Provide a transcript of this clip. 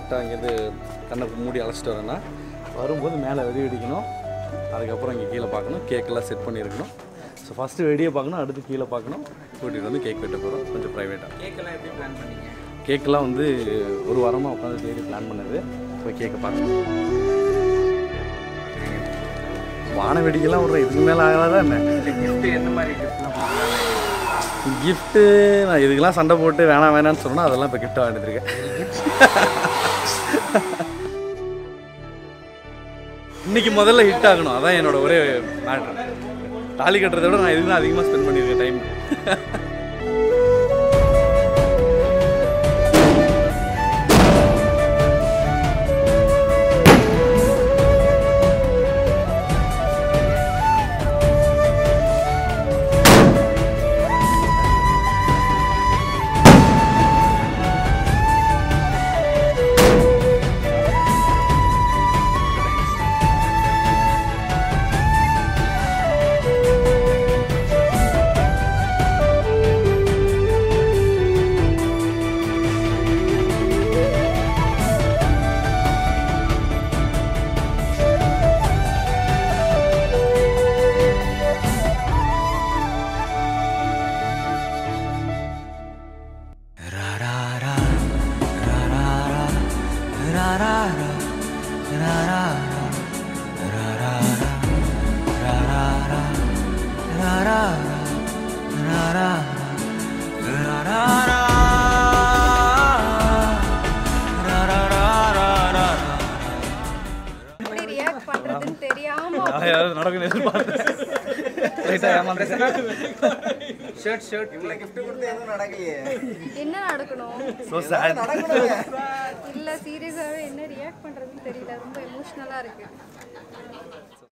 கரெக்டாக இங்கேருந்து கண்ணை மூடி அழைச்சிட்டு வரேன்னா வரும்போது மேலே வெடி வெடிக்கணும் அதுக்கப்புறம் இங்கே கீழே பார்க்கணும் கேக்கெல்லாம் செட் பண்ணியிருக்கணும் ஸோ ஃபஸ்ட்டு வெடியை பார்க்கணும் அடுத்து கீழே பார்க்கணும் கூட்டிகிட்டு வந்து கேக் வெட்ட போகிறோம் கொஞ்சம் ப்ரைவேட்டாக கேக்கெல்லாம் எப்படி பிளான் பண்ணீங்க கேக்கெல்லாம் வந்து ஒரு வாரமாக உட்காந்து தேடி பிளான் பண்ணது போய் கேக்கை பார்க்கணும் வான வெடிக்கெல்லாம் ஒரு இதுக்கு மேலே ஆகாதான் என்ன இந்த gift எந்த மாதிரி கிஃப்ட்லாம் கொடுக்கலாம் கிஃப்ட்டு நான் இதுக்கெல்லாம் சண்டை போட்டு வேணாம் வேணாம்னு சொன்னா அதெல்லாம் இப்போ கிஃப்ட் வாங்கிட்டுருக்கேன் இன்னைக்கு முதல்ல ஹிட் ஆகணும் அதான் என்னோட ஒரே மேட்ரு தாலி கட்டுறதை விட நான் இதுக்கு தான் அதிகமாக ஸ்பெண்ட் பண்ணியிருக்கேன் டைம் எப்படி ரியாக்ட் பண்றதுன்னு தெரியாம யாராவது நடக்குன்னு எதிர்பார்த்தேன் லைட்டாக ஏமாந்தேன் ஷர்ட் ஷர்ட் இவ்வளோ கிஃப்ட் கொடுத்து எதுவும் நடக்கலையே என்ன நடக்கணும் ஸோ சேட் இல்ல சீரியஸாவே என்ன ரியாக்ட் பண்றதுன்னு தெரியல ரொம்ப எமோஷனலா இருக்கு